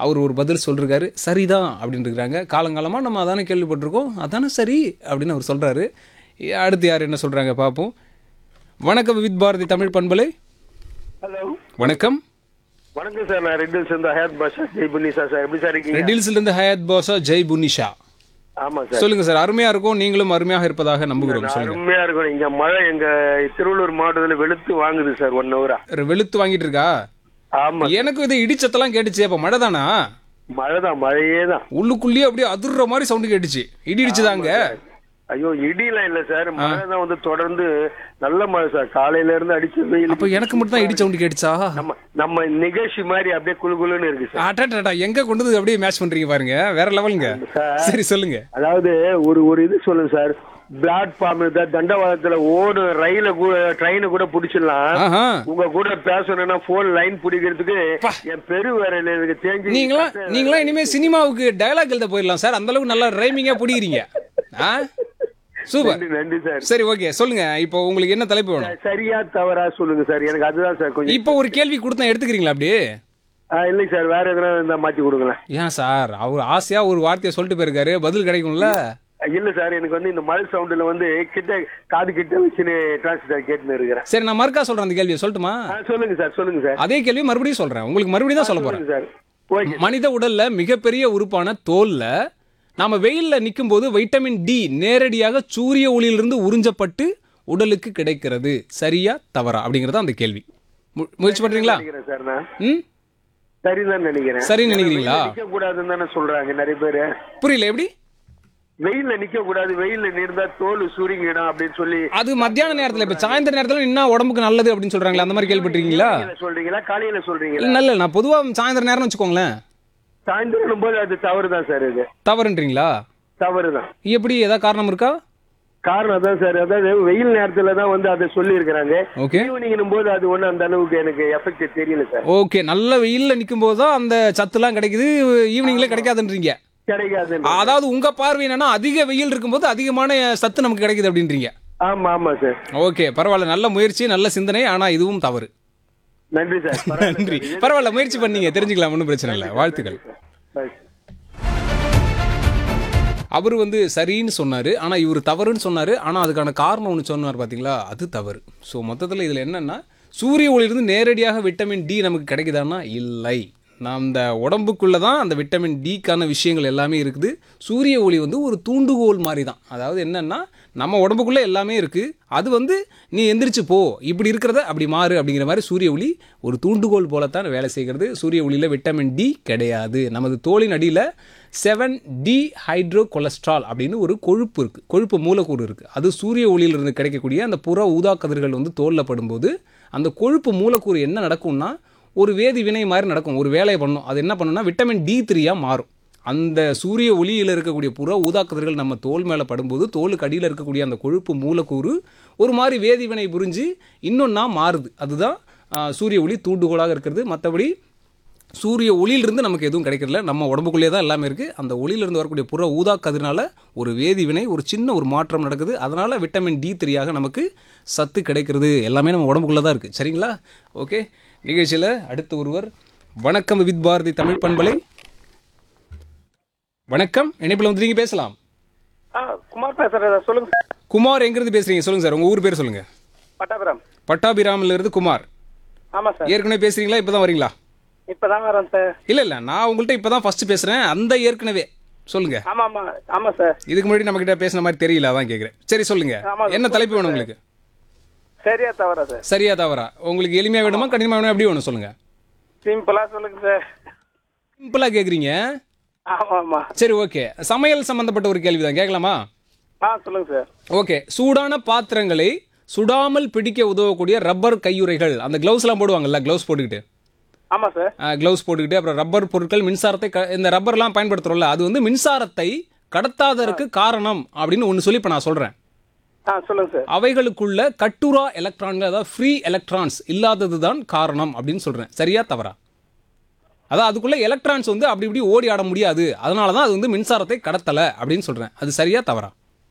அவர் ஒரு பதில் சொல்லிருக்காரு சரிதான் அப்படின்னு இருக்கிறாங்க காலங்காலமாக நம்ம அதானே கேள்விப்பட்டிருக்கோம் அதானே சரி அப்படின்னு அவர் சொல்கிறாரு அடுத்து யார் என்ன சொல்கிறாங்க பார்ப்போம் வணக்கம் வித் பாரதி தமிழ் பண்பலை ஹலோ வணக்கம் வணக்கம் சார் நான் ரெண்டு சேர்ந்த ஹயாத் பாஷா ஜெய் புனிசா சார் எப்படி சார் இருக்கீங்க ரெட்டில்ஸ்லேருந்து ஹயாத் பாஷா ஜெய் புனிஷா ஆமா சார் சொல்லுங்க சார் அருமையா இருக்கும் நீங்களும் அருமையாக இருப்பதாக நம்புகிறோம் சொல்லுங்க அருமையா இருக்கும் இங்க மழை எங்க திருவள்ளூர் மாவட்டத்துல வெளுத்து வாங்குது சார் ஒன் ஹவரா ஒரு வெளுத்து வாங்கிட்டு இருக்கா ஆமா எனக்கும் இது இடிச்சத்தெல்லாம் கேட்டுச்சு அப்ப மழை தானா மழை தான் மழையே தான் உள்ளுக்குள்ளேயே அப்படியே அதிர்ற மாதிரி சவுண்டு கேட்டுச்சு இடி இடிச்சுதாங்க ஐயோ இடிலாம் இல்ல சார் மழை தான் வந்து தொடர்ந்து நல்ல மழை சார் காலையில இருந்து அடிச்ச வெயில் அப்ப எனக்கு மட்டும் தான் இடி சவுண்டு கேட்டுச்சா நம்ம நம்ம நிகழ்ச்சி மாதிரி அப்படியே குளு குளுன்னு இருக்கு சார் அட்டாட்டா எங்க கொண்டு வந்து அப்படியே மேட்ச் பண்றீங்க பாருங்க வேற லெவலுங்க சரி சொல்லுங்க அதாவது ஒரு ஒரு இது சொல்லுங்க சார் பிளாட்ஃபார்ம் தண்டவாளத்துல ஓடு ரயில கூட ட்ரெயினை கூட பிடிச்சிடலாம் ஆஹா உங்க கூட பேசணும்னா போன் லைன் பிடிக்கிறதுக்கு என் பெரு வேறையில எனக்கு தேஞ்சு நீங்களா நீங்களா இனிமே சினிமாவுக்கு டயலாக் எழுத போயிடலாம் சார் அந்த அளவுக்கு நல்லா ரைமிங்கா பிடிக்கிறீங்க ஆ சூப்பர் நன்றி நன்றி சார் சரி ஓகே சொல்லுங்க இப்போ உங்களுக்கு என்ன தலைப்பு வேணும் சரியா தவறா சொல்லுங்க சார் எனக்கு அதுதான் சார் கொஞ்சம் இப்போ ஒரு கேள்வி கொடுத்தா எடுத்துக்கிறீங்களா அப்படியே ஆ, இல்லைங்க சார் வேற எதனா இருந்தா மாத்தி கொடுங்களேன் ஏன் சார் அவர் ஆசையா ஒரு வார்த்தையை சொல்லிட்டு போயிருக்காரு பதில் கிடைக்கும்ல இல்ல சார் எனக்கு வந்து இந்த மழை சவுண்டுல வந்து கிட்ட காது கிட்ட வச்சுன்னு டிரான்ஸ்லேட்டர் கேட்டுன்னு இருக்கிறேன் சரி நான் மறுக்கா சொல்றேன் அந்த கேள்வியை சொல்லட்டுமா ஆ, சொல்லுங்க சார் சொல்லுங்க சார் அதே கேள்வி மறுபடியும் சொல்றேன் உங்களுக்கு மறுபடியும் தான் சொல்ல போறேன் சொல்லுங்க சார் ஓகே மனித உடல்ல மிகப்பெரிய உறுப்பான தோல்ல நாம வெயில்ல நிக்கும்போது வைட்டமின் டி நேரடியாக சூரிய ஒளியிலிருந்து உறிஞ்சப்பட்டு உடலுக்கு கிடைக்கிறது சரியா தவறா அப்படிங்கறது அந்த கேள்வி மு- முயற்சி பண்றீங்களா நினைக்கிறேன் சார் நான் ம் சரிதான் நினைக்கிறேன் சரின்னு நினைக்கிறீங்களா நிக்க கூடாதுன்னு தானே சொல்றாங்க நிறைய பேரு புரியல எப்படி வெயில்ல நிக்க கூடாது வெயில்ல நின்றா தோல் சுருங்கிடும் அப்படின்னு சொல்லி அது மத்தியான நேரத்துல இப்ப சாயந்தர நேரத்துல நின்னா உடம்புக்கு நல்லது அப்படின்னு சொல்றாங்களே அந்த மாதிரி கேள்விப்பட்டிருக்கீங்களா காலையில சொல்றீங்களா காலையில சொல்றீங்களா இல்ல நல்ல நான் பொதுவா சாயந்தர நேரம் வச்சுக்கோங்களேன் சாயந்தரம் போது அது தவறு தான் சார் இது தவறுன்றீங்களா தவறு தான் எப்படி ஏதாவது காரணம் இருக்கா காரணம் தான் சார் அதாவது வெயில் நேரத்துல தான் வந்து அதை சொல்லி இருக்கிறாங்க ஓகே ஈவினிங் போது அது ஒண்ணு அந்த அளவுக்கு எனக்கு எஃபெக்ட் தெரியல சார் ஓகே நல்ல வெயில்ல நிக்கும் போது தான் அந்த சத்துலாம் கிடைக்குது ஈவினிங்ல கிடைக்காதுன்றீங்க கிடைக்காது அதாவது உங்க பார்வை என்னன்னா அதிக வெயில் இருக்கும்போது அதிகமான சத்து நமக்கு கிடைக்குது அப்படின்றீங்க ஆமா ஆமா சார் ஓகே பரவாயில்ல நல்ல முயற்சி நல்ல சிந்தனை ஆனா இதுவும் தவறு நன்றி சார் நன்றி பரவாயில்ல முயற்சி பண்ணீங்க தெரிஞ்சுக்கலாம் ஒன்றும் பிரச்சனை இல்லை வாழ்த்துக்கள் Bye. அவர் வந்து சரின்னு சொன்னார் ஆனால் இவர் தவறுன்னு சொன்னார் ஆனால் அதுக்கான காரணம் ஒன்று சொன்னார் பார்த்தீங்களா அது தவறு ஸோ மொத்தத்தில் இதில் என்னென்னா சூரிய ஒளியிலிருந்து நேரடியாக விட்டமின் டி நமக்கு கிடைக்குதான்னா இல்லை நாம் இந்த உடம்புக்குள்ளே தான் அந்த விட்டமின் டிக்கான விஷயங்கள் எல்லாமே இருக்குது சூரிய ஒளி வந்து ஒரு தூண்டுகோல் மாதிரி தான் அதாவது என்னென்னா நம்ம உடம்புக்குள்ளே எல்லாமே இருக்குது அது வந்து நீ எந்திரிச்சு போ இப்படி இருக்கிறத அப்படி மாறு அப்படிங்கிற மாதிரி சூரிய ஒளி ஒரு தூண்டுகோல் போலத்தான் வேலை செய்கிறது சூரிய ஒளியில் விட்டமின் டி கிடையாது நமது தோலின் அடியில் செவன் டி ஹைட்ரோ கொலஸ்ட்ரால் அப்படின்னு ஒரு கொழுப்பு இருக்குது கொழுப்பு மூலக்கூறு இருக்குது அது சூரிய ஒளியிலிருந்து கிடைக்கக்கூடிய அந்த புற ஊதா கதிர்கள் வந்து தோலில் படும்போது அந்த கொழுப்பு மூலக்கூறு என்ன நடக்கும்னா ஒரு வேதி வினை மாதிரி நடக்கும் ஒரு வேலையை பண்ணும் அது என்ன பண்ணுன்னா விட்டமின் டி த்ரீயாக மாறும் அந்த சூரிய ஒளியில் இருக்கக்கூடிய புற ஊதா கதிர்கள் நம்ம தோல் மேலே படும்போது தோலுக்கு அடியில் இருக்கக்கூடிய அந்த கொழுப்பு மூலக்கூறு ஒரு மாதிரி வேதிவினை புரிஞ்சு இன்னொன்னா மாறுது அதுதான் ஆ, சூரிய ஒளி தூண்டுகோலாக இருக்கிறது மற்றபடி சூரிய ஒளியிலிருந்து நமக்கு எதுவும் கிடைக்கிறதில்ல நம்ம உடம்புக்குள்ளே தான் எல்லாமே இருக்குது அந்த ஒளியிலிருந்து வரக்கூடிய புற ஊதா கதிர்னால ஒரு வேதி வினை ஒரு சின்ன ஒரு மாற்றம் நடக்குது அதனால் விட்டமின் டி த்ரீயாக நமக்கு சத்து கிடைக்கிறது எல்லாமே நம்ம உடம்புக்குள்ளே தான் இருக்குது சரிங்களா ஓகே நிகழ்ச்சியில் அடுத்து ஒருவர் வணக்கம் வித் பாரதி தமிழ் பண்பலை வணக்கம் இணைப்பில் வந்து நீங்கள் பேசலாம் ஆ குமார் பேசுறேன் சொல்லுங்க சார் குமார் எங்கிருந்து பேசுறீங்க சொல்லுங்க சார் உங்க ஊர் பேர் சொல்லுங்க பட்டாபுரம் பட்டாபிராமில் இருந்து குமார் ஆமா சார் ஏற்கனவே பேசுறீங்களா இப்பதான் வரீங்களா இப்பதான் வரேன் சார் இல்ல இல்ல நான் உங்கள்கிட்ட இப்பதான் ஃபர்ஸ்ட் பேசுறேன் அந்த ஏற்கனவே சொல்லுங்க ஆமா ஆமா ஆமா சார் இதுக்கு முன்னாடி நம்ம கிட்ட பேசின மாதிரி தெரியல அதான் கேக்குறேன் சரி சொல்லுங்க ஆமா, என்ன தலைப்பு வேணும் உங்களுக்கு சரியா தவறா சார் சரியா தவறா உங்களுக்கு எளிமையா வேணுமா கடினமா வேணுமா எப்படி வேணும் சொல்லுங்க சிம்பிளா சொல்லுங்க சார் சிம்பிளா கேக்குறீங்க ஆமா ஆமா சரி ஓகே சமையல் சம்பந்தப்பட்ட ஒரு கேள்வி தான் கேட்கலாமா ஆ சொல்லுங்க சார் ஓகே சூடான பாத்திரங்களை சுடாமல் பிடிக்க உதவக்கூடிய ரப்பர் கையுறைகள் அந்த gloves எல்லாம் போடுவாங்கல்ல க்ளவுஸ் போட்டுக்கிட்டு ஆமா சார் க்ளவுஸ் போட்டுக்கிட்டு அப்புறம் ரப்பர் பொருட்கள் மின்சாரத்தை க- இந்த ரப்பர்லாம் பயன்படுத்துறோம்ல அது வந்து மின்சாரத்தை கடத்தாததற்கு காரணம் அப்படின்னு ஒன்று சொல்லி இப்போ நான் சொல்கிறேன் ஆ சொல்லுங்க சார் அவைகளுக்குள்ள கட்டுரா எலக்ட்ரான்கள் அதாவது ஃப்ரீ எலக்ட்ரான்ஸ் இல்லாதது தான் காரணம் அப்படின்னு சொல்கிறேன் சரியா தவறா அதான் அதுக்குள்ள எலக்ட்ரான்ஸ் வந்து அப்படி இப்படி ஓடி ஆட முடியாது அதனால தான் அது வந்து மின்சாரத்தை கடத்தலை அப்படின்னு சொல்கிறேன் அது சரியா தவறா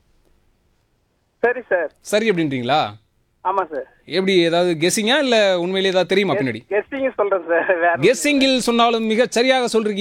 சரி சார் சரி அப்படின்றீங்களா ஆமா சார் எப்படி ஏதாவது கெஸ்ஸிங்கா இல்லை உண்மையிலே ஏதாவது தெரியுமா பின்னாடி கெஸ்டிங் சொல்றேன் சார் வேற கெஸ்ஸிங்கில் சொன்னாலும் மிக சரியாக சொல்றீங்க